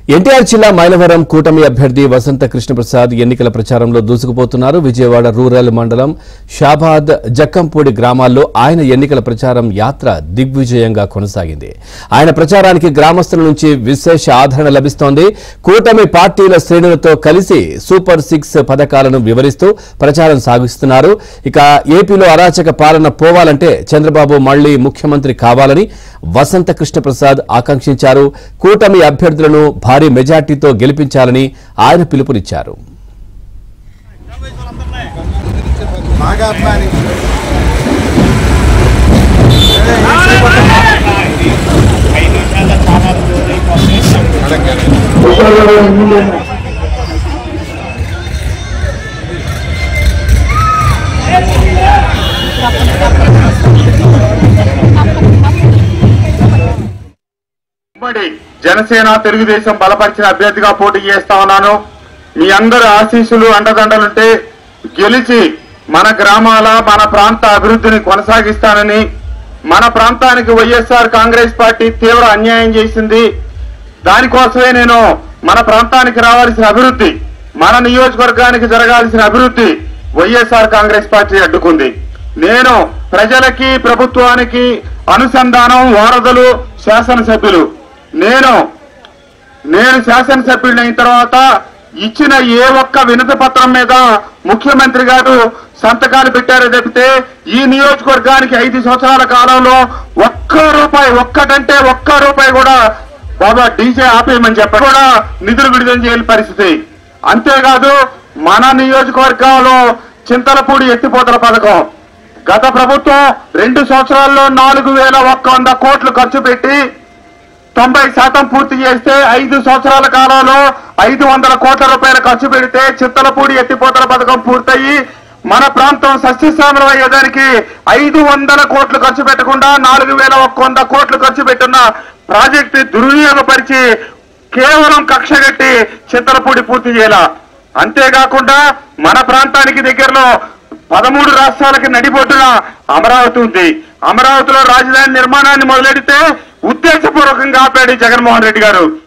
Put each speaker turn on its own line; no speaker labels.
ఎన్టీఆర్ జిల్లా మైలవరం కూటమి అభ్యర్థి వసంత కృష్ణప్రసాద్ ఎన్నికల ప్రచారంలో దూసుకుపోతున్నారు విజయవాడ రూరల్ మండలం షాబాద్ జక్కంపూడి గ్రామాల్లో ఆయన ఎన్నికల ప్రచారం యాత్ర దిగ్విజయంగా కొనసాగింది ఆయన ప్రచారానికి గ్రామస్తుల నుంచి విశేష ఆదరణ లభిస్తోంది కూటమి పార్టీల శ్రేణులతో కలిసి సూపర్ సిక్స్ పథకాలను వివరిస్తూ ప్రచారం సాగిస్తున్నారు ఇక ఏపీలో అరాచక పాలన పోవాలంటే చంద్రబాబు మళ్లీ ముఖ్యమంత్రి కావాలని వసంత కృష్ణప్రసాద్ ఆకాంక్షించారు కూటమి అభ్యర్థులను భారీ మెజార్టీతో గెలిపించాలని ఆయన పిలుపునిచ్చారు
నాగాత్మాని
ఉమ్మడి జనసేన తెలుగుదేశం బలపరిచిన అభ్యర్థిగా పోటీ చేస్తా ఉన్నాను మీ అందరి ఆశీస్సులు అండదండలుంటే గెలిచి మన గ్రామాల మన ప్రాంత అభివృద్ధిని కొనసాగిస్తానని మన ప్రాంతానికి వైఎస్ఆర్ కాంగ్రెస్ పార్టీ తీవ్ర అన్యాయం చేసింది దానికోసమే నేను మన ప్రాంతానికి రావాల్సిన అభివృద్ధి మన నియోజకవర్గానికి జరగాల్సిన అభివృద్ధి వైఎస్ఆర్ కాంగ్రెస్ పార్టీ అడ్డుకుంది నేను ప్రజలకి ప్రభుత్వానికి అనుసంధానం వారధులు శాసనసభ్యులు నేను నేను శాసనసభ్యుడిని అయిన తర్వాత ఇచ్చిన ఏ ఒక్క వినతి పత్రం మీద ముఖ్యమంత్రి గారు సంతకాలు పెట్టారో తప్పితే ఈ నియోజకవర్గానికి ఐదు సంవత్సరాల కాలంలో ఒక్క రూపాయి ఒక్కటంటే ఒక్క రూపాయి కూడా బాబా డీజే ఆపేయమని చెప్పి కూడా నిధులు విడుదల చేయని పరిస్థితి అంతేకాదు మన నియోజకవర్గంలో చింతలపూడి ఎత్తిపోతల పథకం గత ప్రభుత్వం రెండు సంవత్సరాల్లో నాలుగు వేల ఒక్క వంద కోట్లు ఖర్చు పెట్టి తొంభై శాతం పూర్తి చేస్తే ఐదు సంవత్సరాల కాలంలో ఐదు వందల కోట్ల రూపాయలు ఖర్చు పెడితే చిత్తలపూడి ఎత్తిపోతల పథకం పూర్తయి మన ప్రాంతం సస్యశ్యామలం అయ్యేదానికి ఐదు వందల కోట్లు ఖర్చు పెట్టకుండా నాలుగు వేల ఒక్క వంద కోట్లు ఖర్చు పెట్టిన ప్రాజెక్టు దుర్వినియోగపరిచి కేవలం కక్ష కట్టి చింతలపూడి పూర్తి చేయాల అంతేకాకుండా మన ప్రాంతానికి దగ్గరలో పదమూడు రాష్ట్రాలకి నడిబొడ్డున అమరావతి ఉంది అమరావతిలో రాజధాని నిర్మాణాన్ని మొదలెడితే ఉద్దేశపూర్వకంగా ఆపాడు ఈ జగన్మోహన్ రెడ్డి గారు